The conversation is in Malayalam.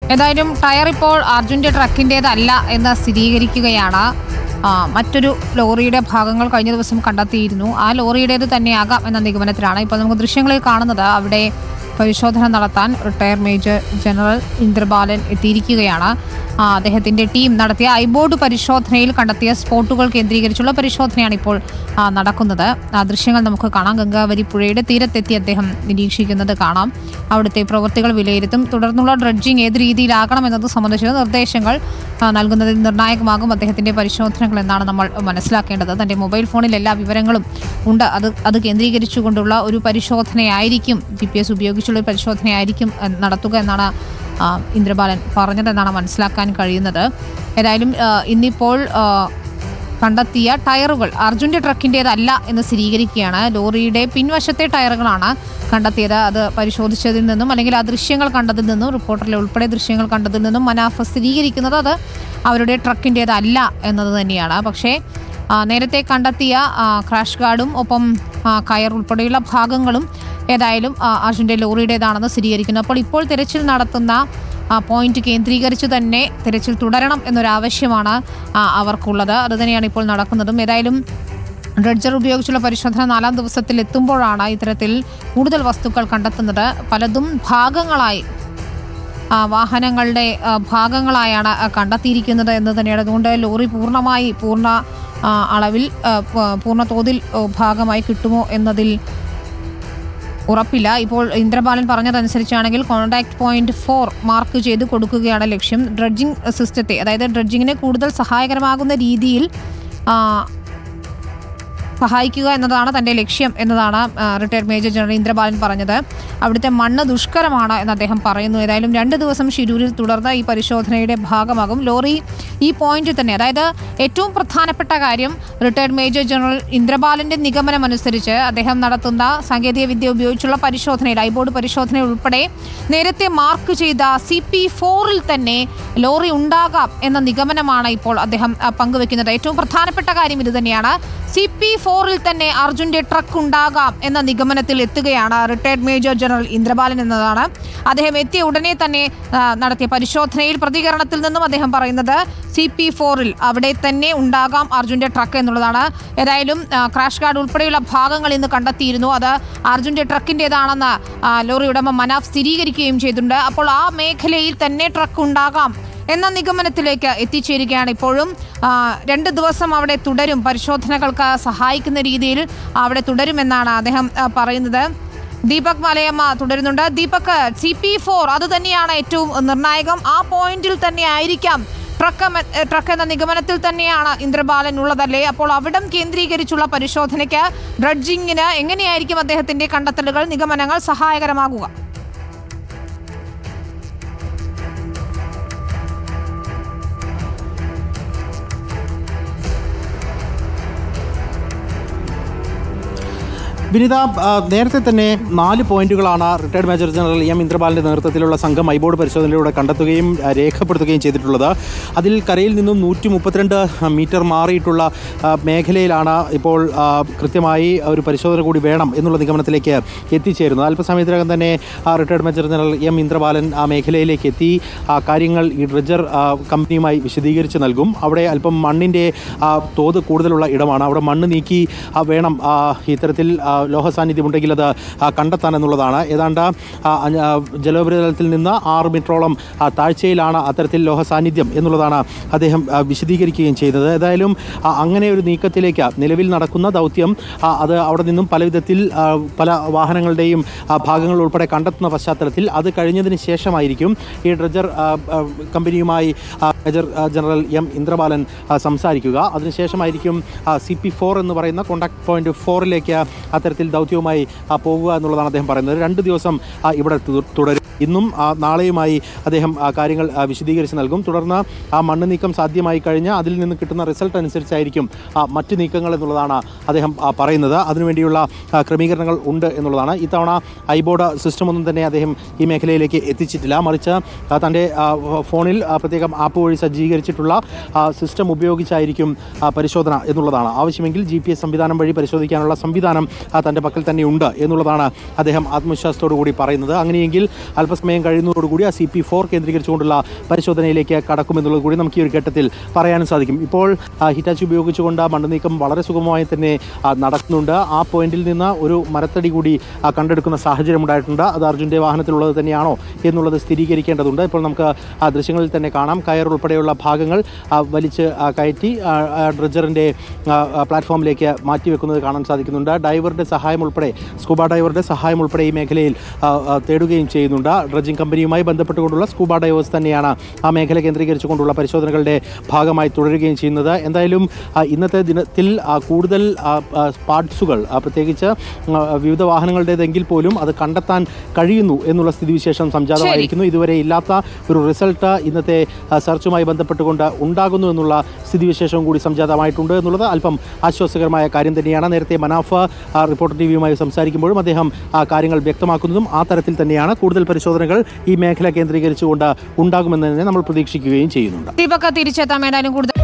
ഏതായാലും ടയർ ഇപ്പോൾ അർജുൻ്റെ ട്രക്കിൻ്റേതല്ല എന്ന് സ്ഥിരീകരിക്കുകയാണ് ആ, മറ്റൊരു ലോറിയുടെ ഭാഗങ്ങൾ കഴിഞ്ഞ ദിവസം കണ്ടെത്തിയിരുന്നു ആ ലോറിയുടേത് തന്നെയാകാം എന്ന നിഗമനത്തിലാണ് ഇപ്പോൾ നമുക്ക് ദൃശ്യങ്ങളിൽ കാണുന്നത് അവിടെ പരിശോധന നടത്താൻ റിട്ടയർ മേജർ ജനറൽ ഇന്ദ്രബാലൻ എത്തിയിരിക്കുകയാണ് ആ, അദ്ദേഹത്തിന്റെ ടീം നടത്തിയ ഐബോർഡ് പരിശോധനയിൽ കണ്ടെത്തിയ സ്പോട്ടുകൾ കേന്ദ്രീകരിച്ചുള്ള പരിശോധനയാണ് ഇപ്പോൾ ആ, നടക്കുന്നത് ആ ദൃശ്യങ്ങൾ നമുക്ക് കാണാം ഗംഗാവരി പുഴയുടെ തീരത്തെത്തി അദ്ദേഹം നിരീക്ഷിക്കുന്നത് കാണാം അവിടുത്തെ പ്രവൃത്തികൾ വിലയിരുത്തും തുടർന്നുള്ള ഡ്രഡ്ജിംഗ് ഏത് രീതിയിലാകണം എന്നത് സംബന്ധിച്ച നിർദ്ദേശങ്ങൾ ആ, നൽകുന്നതിൽ നിർണായകമാകും അദ്ദേഹത്തിന്റെ പരിശോധനകൾ എന്നാണ് നമ്മൾ മനസ്സിലാക്കേണ്ടത് തന്റെ മൊബൈൽ ഫോണിൽ എല്ലാ വിവരങ്ങളും ഉണ്ട് അത് അത് കേന്ദ്രീകരിച്ചുകൊണ്ടുള്ള ഒരു പരിശോധനയായിരിക്കും ജി പി എസ് ഉപയോഗിച്ചുള്ള ഒരു പരിശോധനയായിരിക്കും ആ, നടത്തുക എന്നാണ് ആ, ഇന്ദ്രബാലൻ പറഞ്ഞതെന്നാണ് മനസ്സിലാക്കാൻ കഴിയുന്നത് ഏതായാലും ആ, ഇന്നിപ്പോൾ ആ, കണ്ടെത്തിയ ടയറുകൾ അർജുൻ്റെ ട്രക്കിൻ്റേതല്ല എന്ന് സ്ഥിരീകരിക്കുകയാണ് ലോറിയുടെ പിൻവശത്തെ ടയറുകളാണ് കണ്ടെത്തിയത് അത് പരിശോധിച്ചതിൽ നിന്നും അല്ലെങ്കിൽ ആ ദൃശ്യങ്ങൾ കണ്ടതിൽ നിന്നും റിപ്പോർട്ടറിലെ ഉൾപ്പെടെ ദൃശ്യങ്ങൾ കണ്ടതിൽ നിന്നും മനാഫ് സ്ഥിരീകരിക്കുന്നത് അത് അവരുടെ ട്രക്കിൻ്റേതല്ല എന്നത് തന്നെയാണ് പക്ഷേ ആ, നേരത്തെ കണ്ടെത്തിയ ആ, ക്രാഷ് ഗാർഡും ഒപ്പം ആ, കയർ ഉൾപ്പെടെയുള്ള ഭാഗങ്ങളും ഏതായാലും ആ, അർജുൻ്റെ ലോറിയുടേതാണെന്ന് സ്ഥിരീകരിക്കുന്നു അപ്പോൾ ഇപ്പോൾ തിരച്ചിൽ നടത്തുന്ന ആ പോയിന്റ് കേന്ദ്രീകരിച്ച് തന്നെ തിരച്ചിൽ തുടരണം എന്നൊരാവശ്യമാണ് ആ, അവർക്കുള്ളത് അത് തന്നെയാണ് ഇപ്പോൾ നടക്കുന്നതും ഏതായാലും ഡ്രഡ്ജർ ഉപയോഗിച്ചുള്ള പരിശോധന നാലാം ദിവസത്തിൽ എത്തുമ്പോഴാണ് ഇത്തരത്തിൽ കൂടുതൽ വസ്തുക്കൾ കണ്ടെത്തുന്നത് പലതും ഭാഗങ്ങളായി ആ, വാഹനങ്ങളുടെ ആ, ഭാഗങ്ങളായാണ് ആ, കണ്ടെത്തിയിരിക്കുന്നത് എന്ന് തന്നെയാണ് അതുകൊണ്ട് ലോറി പൂർണ്ണമായി പൂർണ്ണ ആ, അളവിൽ ആ, പ- പൂർണ്ണ തോതിൽ ആ, ഭാഗമായി കിട്ടുമോ എന്നതിൽ ഉറപ്പില്ല ഇപ്പോൾ ഇന്ദ്രബാലൻ പറഞ്ഞതനുസരിച്ചാണെങ്കിൽ കോൺടാക്ട് പോയിന്റ് ഫോർ മാർക്ക് ചെയ്ത് കൊടുക്കുകയാണ് ലക്ഷ്യം ഡ്രഡ്ജിംഗ് സിസ്റ്റത്തെ അതായത് ഡ്രഡ്ജിങ്ങിന് കൂടുതൽ സഹായകരമാകുന്ന രീതിയിൽ ആ, സഹായിക്കുക എന്നതാണ് തൻ്റെ ലക്ഷ്യം എന്നതാണ് റിട്ടയർഡ് മേജർ ജനറൽ ഇന്ദ്രബാലൻ പറഞ്ഞത് അവിടുത്തെ മണ്ണ് ദുഷ്കരമാണ് എന്ന് അദ്ദേഹം പറയുന്നു ഏതായാലും രണ്ട് ദിവസം ഷിരൂരിൽ തുടർന്ന ഈ പരിശോധനയുടെ ഭാഗമാകും ലോറി ഈ പോയിന്റിൽ തന്നെ അതായത് ഏറ്റവും പ്രധാനപ്പെട്ട കാര്യം റിട്ടയർഡ് മേജർ ജനറൽ ഇന്ദ്രബാലന്റെ നിഗമനം അനുസരിച്ച് അദ്ദേഹം നടത്തുന്ന സാങ്കേതിക വിദ്യ ഉപയോഗിച്ചുള്ള പരിശോധനയിൽ ഐബോർഡ് പരിശോധന ഉൾപ്പെടെ നേരത്തെ മാർക്ക് ചെയ്ത സി പി ഫോറിൽ തന്നെ ലോറി ഉണ്ടാകാം എന്ന നിഗമനമാണ് ഇപ്പോൾ അദ്ദേഹം ആ, പങ്കുവെക്കുന്നത് ഏറ്റവും പ്രധാനപ്പെട്ട കാര്യം ഇത് തന്നെയാണ് സി പി ഫോറിൽ തന്നെ അർജുന്റെ ട്രക്ക് ഉണ്ടാകാം എന്ന നിഗമനത്തിൽ എത്തുകയാണ് റിട്ടയർഡ് മേജർ ജനറൽ ഇന്ദ്രബാലൻ എന്നതാണ് അദ്ദേഹം എത്തിയ ഉടനെ തന്നെ ആ, നടത്തിയ പരിശോധനയിൽ പ്രതികരണത്തിൽ നിന്നും അദ്ദേഹം പറയുന്നത് സി പി ഫോറിൽ അവിടെ തന്നെ ഉണ്ടാകാം അർജുന്റെ ട്രക്ക് എന്നുള്ളതാണ് ഏതായാലും ആ, ക്രാഷ് ഗാർഡ് ഉൾപ്പെടെയുള്ള ഭാഗങ്ങൾ ഇന്ന് കണ്ടെത്തിയിരുന്നു അത് അർജുന്റെ ട്രക്കിൻ്റെതാണെന്ന് ആ, ലോറി ഉടമ മനാഫ് സ്ഥിരീകരിക്കുകയും ചെയ്തിട്ടുണ്ട് അപ്പോൾ ആ മേഖലയിൽ തന്നെ ട്രക്ക് ഉണ്ടാകാം എന്ന നിഗമനത്തിലേക്ക് എത്തിച്ചേരുകയാണ് ഇപ്പോഴും ആ, രണ്ട് ദിവസം അവിടെ തുടരും പരിശോധനകൾക്ക് സഹായിക്കുന്ന രീതിയിൽ അവിടെ തുടരുമെന്നാണ് അദ്ദേഹം ആ, പറയുന്നത് ദീപക് മലയമ്മ തുടരുന്നുണ്ട് ദീപക് സി പി ഫോർ അത് തന്നെയാണ് ഏറ്റവും നിർണായകം ആ പോയിന്റിൽ തന്നെ ആയിരിക്കാം ട്രക്ക് എന്ന- ട്രക്ക് എന്ന നിഗമനത്തിൽ തന്നെയാണ് ഇന്ദ്രബാലൻ ഉള്ളതല്ലേ അപ്പോൾ അവിടം കേന്ദ്രീകരിച്ചുള്ള പരിശോധനയ്ക്ക് ഡ്രഡ്ജിങ്ങിന് എങ്ങനെയായിരിക്കും അദ്ദേഹത്തിന്റെ കണ്ടെത്തലുകൾ നിഗമനങ്ങൾ സഹായകരമാകുക വിനിത ആ, നേരത്തെ തന്നെ നാല് പോയിന്റുകളാണ് റിട്ടയർഡ് മേജർ ജനറൽ എം ഇന്ദ്രപാലിന്റെ നേതൃത്വത്തിലുള്ള സംഘം ഐബോർഡ് പരിശോധനയിലൂടെ കണ്ടെത്തുകയും ആ, രേഖപ്പെടുത്തുകയും ചെയ്തിട്ടുള്ളത് അതിൽ കരയിൽ നിന്നും നൂറ്റി മുപ്പത്തിരണ്ട് മീറ്റർ മാറിയിട്ടുള്ള ആ, മേഖലയിലാണ് ഇപ്പോൾ ആ, കൃത്യമായി ഒരു പരിശോധന കൂടി വേണം എന്നുള്ള നിഗമനത്തിലേക്ക് എത്തിച്ചേരുന്നത് അല്പസമയത്തിനകം തന്നെ ആ, retired major general M Indrapalan ആ മേഖലയിലേക്ക് എത്തി ആ, കാര്യങ്ങൾ ഈ ഡ്രഡ്ജർ ആ, കമ്പനിയുമായി വിശദീകരിച്ച് നൽകും അവിടെ അല്പം മണ്ണിൻ്റെ ആ, തോത് കൂടുതലുള്ള ഇടമാണ് അവിടെ മണ്ണ് നീക്കി ആ, വേണം ആ, ഇത്തരത്തിൽ ആ, ലോഹ സാന്നിധ്യം ഉണ്ടെങ്കിൽ അത് ആ, കണ്ടെത്താൻ എന്നുള്ളതാണ് ഏതാണ്ട് ആ, അഞ്ഞ- ആ, ജലോപരിതലത്തിൽ നിന്ന് ആറ് മീറ്ററോളം ആ, താഴ്ചയിലാണ് അത്തരത്തിൽ ലോഹ സാന്നിധ്യം എന്നുള്ളതാണ് അദ്ദേഹം ആ, വിശദീകരിക്കുകയും ചെയ്തത് ഏതായാലും ആ, അങ്ങനെ ഒരു നീക്കത്തിലേക്ക് നിലവിൽ നടക്കുന്ന ദൗത്യം ആ, അത് അവിടെ നിന്നും പല വിധത്തിൽ ആ, പല വാഹനങ്ങളുടെയും ആ, ഭാഗങ്ങൾ ഉൾപ്പെടെ കണ്ടെത്തുന്ന പശ്ചാത്തലത്തിൽ അത് കഴിഞ്ഞതിന് ശേഷമായിരിക്കും ഈ ഡ്രജർ ആ, ആ, കമ്പനിയുമായി ആ, മേജർ ആ, ജനറൽ എം ഇന്ദ്രബാലൻ ആ, സംസാരിക്കുക അതിനുശേഷമായിരിക്കും സി പി ഫോർ എന്ന് പറയുന്ന കോണ്ടാക്ട് പോയിന്റ് ഫോറിലേക്ക് അത്തരത്തിൽ ദൗത്യവുമായി ആ, പോകുക എന്നുള്ളതാണ് അദ്ദേഹം പറയുന്നത് രണ്ട് ദിവസം ആ, ഇവിടെ തു- തുടരും ഇന്നും ആ, നാളെയുമായി അദ്ദേഹം ആ, കാര്യങ്ങൾ ആ, വിശദീകരിച്ച് നൽകും തുടർന്ന് ആ മണ്ണ് നീക്കം സാധ്യമായി കഴിഞ്ഞ് അതിൽ നിന്ന് കിട്ടുന്ന റിസൾട്ട് അനുസരിച്ചായിരിക്കും ആ, മറ്റ് നീക്കങ്ങൾ എന്നുള്ളതാണ് അദ്ദേഹം ആ, പറയുന്നത് അതിനുവേണ്ടിയുള്ള ആ, ക്രമീകരണങ്ങൾ ഉണ്ട് എന്നുള്ളതാണ് ഇത്തവണ ഐബോർഡ് സിസ്റ്റം ഒന്നും തന്നെ അദ്ദേഹം ഈ മേഖലയിലേക്ക് എത്തിച്ചിട്ടില്ല മറിച്ച് ആ, തൻ്റെ ആ, ഫോണിൽ ആ, പ്രത്യേകം ആപ്പ് വഴി സജ്ജീകരിച്ചിട്ടുള്ള ആ, സിസ്റ്റം ഉപയോഗിച്ചായിരിക്കും ആ, പരിശോധന എന്നുള്ളതാണ് ആവശ്യമെങ്കിൽ ജി പി എസ് സംവിധാനം വഴി പരിശോധിക്കാനുള്ള സംവിധാനം ആ, തൻ്റെ പക്കൽ തന്നെ ഉണ്ട് എന്നുള്ളതാണ് അദ്ദേഹം ആത്മവിശ്വാസത്തോടു കൂടി പറയുന്നത് അങ്ങനെയെങ്കിൽ അല്പസമയം കഴിയുന്നതോടുകൂടി ആ സി പി ഫോർ കേന്ദ്രീകരിച്ചുകൊണ്ടുള്ള പരിശോധനയിലേക്ക് കടക്കുമെന്നുള്ളത് കൂടി നമുക്ക് ഈ ഒരു ഘട്ടത്തിൽ പറയാനും സാധിക്കും ഇപ്പോൾ ആ, ഹിറ്റാച്ചി ഉപയോഗിച്ചുകൊണ്ട് ആ മണ്ണ് നീക്കം വളരെ സുഗമമായി തന്നെ ആ, നടക്കുന്നുണ്ട് ആ പോയിന്റിൽ നിന്ന് ഒരു മരത്തടി കൂടി ആ, കണ്ടെടുക്കുന്ന സാഹചര്യം ഉണ്ടായിട്ടുണ്ട് അത് അർജുൻ്റെ വാഹനത്തിലുള്ളത് തന്നെയാണോ എന്നുള്ളത് സ്ഥിരീകരിക്കേണ്ടതുണ്ട് ഇപ്പോൾ നമുക്ക് ആ ദൃശ്യങ്ങളിൽ തന്നെ കാണാം കയർ ഉൾപ്പെടെയുള്ള ഭാഗങ്ങൾ ആ, വലിച്ച് ആ, കയറ്റി ആ, ആ, ഡ്രഡ്ജറിൻ്റെ ആ, ആ, പ്ലാറ്റ്ഫോമിലേക്ക് മാറ്റിവെക്കുന്നത് കാണാൻ സാധിക്കുന്നുണ്ട് ഡൈവറുടെ സഹായം ഉൾപ്പെടെ സ്കൂബ ഡൈവറുടെ സഹായം ഉൾപ്പെടെ ഈ മേഖലയിൽ ആ, ആ, തേടുകയും ചെയ്യുന്നുണ്ട് ഡ്രഡ്ജിംഗ് കമ്പനിയുമായി ബന്ധപ്പെട്ടുകൊണ്ടുള്ള സ്കൂബ ഡൈവേഴ്സ് തന്നെയാണ് ആ മേഖല കേന്ദ്രീകരിച്ചുകൊണ്ടുള്ള പരിശോധനകളുടെ ഭാഗമായി തുടരുകയും ചെയ്യുന്നത് എന്തായാലും ആ, ഇന്നത്തെ ദിനത്തിൽ ആ, കൂടുതൽ പാർട്സുകൾ പ്രത്യേകിച്ച് ആ, വിവിധ വാഹനങ്ങളുടേതെങ്കിൽ പോലും അത് കണ്ടെത്താൻ കഴിയുന്നു എന്നുള്ള സ്ഥിതിവിശേഷം സംജാതമായിരിക്കുന്നു ഇതുവരെ ഇല്ലാത്ത ഒരു റിസൾട്ട് ഇന്നത്തെ ആ, സെർച്ചുമായി ബന്ധപ്പെട്ടുകൊണ്ട് ഉണ്ടാകുന്നു എന്നുള്ള സ്ഥിതിവിശേഷവും കൂടി സംജാതമായിട്ടുണ്ട് എന്നുള്ളത് അല്പം ആശ്വാസകരമായ കാര്യം തന്നെയാണ് നേരത്തെ മനാഫ് ആ, റിപ്പോർട്ടർ ടി വിയുമായി സംസാരിക്കുമ്പോഴും അദ്ദേഹം ആ കാര്യങ്ങൾ വ്യക്തമാക്കുന്നതും ആ തരത്തിൽ തന്നെയാണ് കൂടുതൽ പരിശോധനകൾ ഈ മേഖല കേന്ദ്രീകരിച്ചുകൊണ്ട് ഉണ്ടാകുമെന്ന് തന്നെ നമ്മൾ പ്രതീക്ഷിക്കുകയും ചെയ്യുന്നുണ്ട് ദീപക് തിരിച്ചെത്താം ഏതായാലും കൂടുതൽ